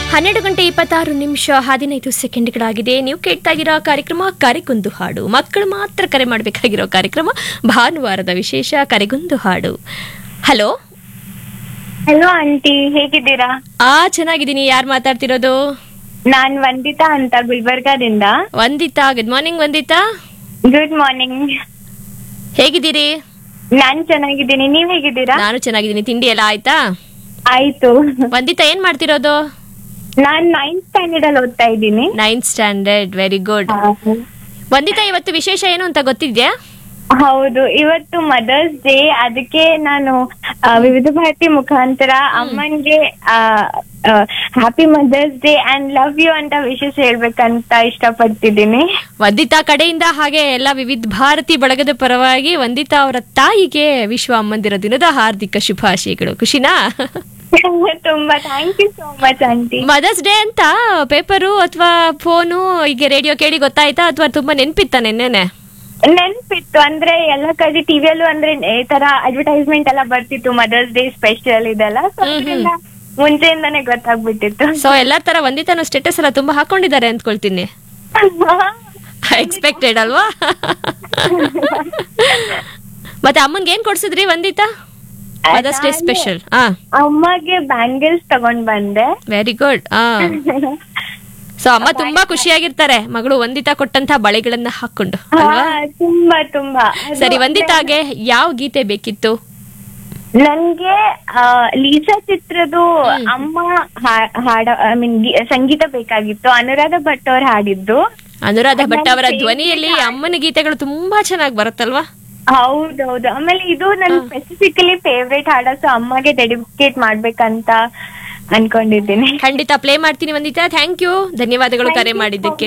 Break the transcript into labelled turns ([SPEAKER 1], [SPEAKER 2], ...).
[SPEAKER 1] ಹನ್ನೆರಡು ಗಂಟೆ ಇಪ್ಪತ್ತಾರು ನಿಮಿಷ ಹದಿನೈದು ಸೆಕೆಂಡ್ಗಳಾಗಿದೆ ನೀವು ಕೇಳ್ತಾ ಇರೋ ಕಾರ್ಯಕ್ರಮ ಕರೆಗೊಂದು ಹಾಡು ಮಕ್ಕಳು ಮಾತ್ರ ಕರೆ ಮಾಡಬೇಕಾಗಿರೋ ಕಾರ್ಯಕ್ರಮ ಭಾನುವಾರದ ವಿಶೇಷ ಕರೆಗೊಂದು ಹಾಡು ಹಲೋ
[SPEAKER 2] ಹಲೋ ಆಂಟಿ ಹೇಗಿದ್ದೀರಾ
[SPEAKER 1] ಆ ಚೆನ್ನಾಗಿದ್ದೀನಿ ಯಾರು ಮಾತಾಡ್ತಿರೋದು
[SPEAKER 2] ನಾನ್ ವಂದಿತಾ ಅಂತ ಗುಲ್ಬರ್ಗಾದಿಂದ
[SPEAKER 1] Vandita good morning Vandita
[SPEAKER 2] good morning
[SPEAKER 1] ಹೇಗಿದ್ದೀರಿ
[SPEAKER 2] ನಾನ್ ಚೆನ್ನಾಗಿದ್ದೀನಿ ನೀವ್ ಹೇಗಿದ್ದೀರಾ
[SPEAKER 1] ನಾನು ಚೆನ್ನಾಗಿದ್ದೀನಿ ತಿಂಡಿ ಎಲ್ಲ ಆಯ್ತಾ
[SPEAKER 2] ಆಯ್ತು
[SPEAKER 1] ವಂದಿತಾ ಏನ್ ಮಾಡ್ತಿರೋದು
[SPEAKER 2] ನಾನ್ ನೈನ್ತ್ ಸ್ಟ್ಯಾಂಡರ್ಡ್ ಅಲ್ಲಿ ಓದ್ತಾ ಇದ್ದೀನಿ
[SPEAKER 1] ninth standard very good Vandita ಇವತ್ತು ವಿಶೇಷ ಏನು ಅಂತ ಗೊತ್ತಿದ್ಯಾ
[SPEAKER 2] ಹೌದು ಇವತ್ತು ಮದರ್ಸ್ ಡೇ ಅದಕ್ಕೆ ನಾನು ಆ, ವಿವಿಧ ಭಾರತಿ ಮುಖಾಂತರ ಅಮ್ಮನ್ಗೆ happy mother's day and love you ಅಂತ ವಿಶೇಷ ಹೇಳ್ಬೇಕಂತ ಇಷ್ಟಪಡ್ತಿದ್ದೀನಿ
[SPEAKER 1] ವಂದಿತಾ ಕಡೆಯಿಂದ ಹಾಗೆ ಎಲ್ಲ ವಿವಿಧ ಭಾರತಿ ಬಳಗದ ಪರವಾಗಿ ವಂದಿತಾ ಅವರ ತಾಯಿಗೆ ವಿಶ್ವ ಅಮ್ಮಂದಿರ ದಿನದ ಹಾರ್ದಿಕ ಶುಭಾಶಯಗಳು ಖುಷಿನಾ
[SPEAKER 2] ತುಂಬಾ thank you so much aunty
[SPEAKER 1] mother's day ಅಂತ ಪೇಪರು ಅಥವಾ ಫೋನು ಈಗ ರೇಡಿಯೋ ಕೇಳಿ ಗೊತ್ತಾಯ್ತಾ ಅಥವಾ ತುಂಬಾ ನೆನ್ಪಿತ್ತ ನೆನ್ನೆನೆ
[SPEAKER 2] ನೆನ್ಪಿತ್ತು ಅಂದ್ರೆ ಎಲ್ಲ ಕಡೆ ಟಿವಿಯಲ್ಲೂ ಅಂದ್ರೆ ಈ ತರ ಅಡ್ವರ್ಟೈಸ್ಮೆಂಟ್ ಎಲ್ಲ ಬರ್ತಿತ್ತು ಮದರ್ಸ್ ಡೇ ಸ್ಪೆಷಲ್ ಇದೆಲ್ಲ ಸೊ ಅದ್ರಿಂದ ಮುಂಚೆಯಿಂದಾನೇ ಗೊತ್ತಾಗ್ಬಿಟ್ಟಿತ್ತು
[SPEAKER 1] ಸೊ ಎಲ್ಲರ ತರ ವಂದಿತಾನು ಸ್ಟೇಟಸ್ ಎಲ್ಲ ತುಂಬಾ ಹಾಕೊಂಡಿದ್ದಾರೆ ಅಂದ್ಕೊಳ್ತೀನಿ ಎಕ್ಸ್ಪೆಕ್ಟೆಡ್ ಅಲ್ವಾ ಮತ್ತೆ ಅಮ್ಮನ್ಗೆ ಏನ್ ಕೊಡ್ಸಿದ್ರಿ ವಂದಿತಾ ಮದರ್ಸ್ ಡೇ ಸ್ಪೆಷಲ್ ಹಾ
[SPEAKER 2] ಅಮ್ಮಗೆ ಬ್ಯಾಂಗಲ್ಸ್ ತಗೊಂಡ್ ಬಂದೆ
[SPEAKER 1] ವೆರಿ ಗುಡ್ ಹಾ ಸೊ ಅಮ್ಮ ತುಂಬಾ ಖುಷಿಯಾಗಿರ್ತಾರೆ ಮಗಳು ವಂದಿತಾ ಕೊಟ್ಟಂತ ಬಳೆಗಳನ್ನ ಹಾಕೊಂಡು
[SPEAKER 2] ಹಾ,
[SPEAKER 1] ಅಲ್ವಾ
[SPEAKER 2] ತುಂಬಾ ತುಂಬಾ ಅದು
[SPEAKER 1] ಸರಿ ವಂದಿತಾಗೆ ಯಾವ ಗೀತೆ ಬೇಕಿತ್ತು
[SPEAKER 2] ನನ್ಗೆ ಆ, ಲೀಸಾ ಚಿತ್ರದ್ದು ಅಮ್ಮ ಹಾ- ಹಾಡ ಐ ಮೀನ್ ಸಂಗೀತ ಬೇಕಾಗಿತ್ತು ಅನುರಾಧ ಭಟ್ ಅವ್ರು ಹಾಡಿದ್ದು
[SPEAKER 1] ಅನುರಾಧ ಭಟ್ ಅವರ
[SPEAKER 2] ನನ್ನ
[SPEAKER 1] ಧ್ವನಿಯಲ್ಲಿ ಅಮ್ಮನ ಗೀತೆಗಳು ತುಂಬಾ ಚೆನ್ನಾಗಿ ಬರುತ್ತಲ್ವಾ
[SPEAKER 2] ಹೌದೌದು ಆಮೇಲೆ ಇದು ನನ್ ಸ್ಪೆಸಿಫಿಕಲಿ ಫೇವ್ರೇಟ್ ಹಾಡ ಸೊ ಅಮ್ಮಗೆ ಡೆಡಿಕೇಟ್ ಮಾಡ್ಬೇಕಂತ ಅನ್ಕೊಂಡಿದ್ದೀನಿ
[SPEAKER 1] ಖಂಡಿತ ಪ್ಲೇ ಮಾಡ್ತೀನಿ ವಂದಿತಾ ಥ್ಯಾಂಕ್ ಯು ಧನ್ಯವಾದಗಳು ಕರೆ ಮಾಡಿದ್ದಕ್ಕೆ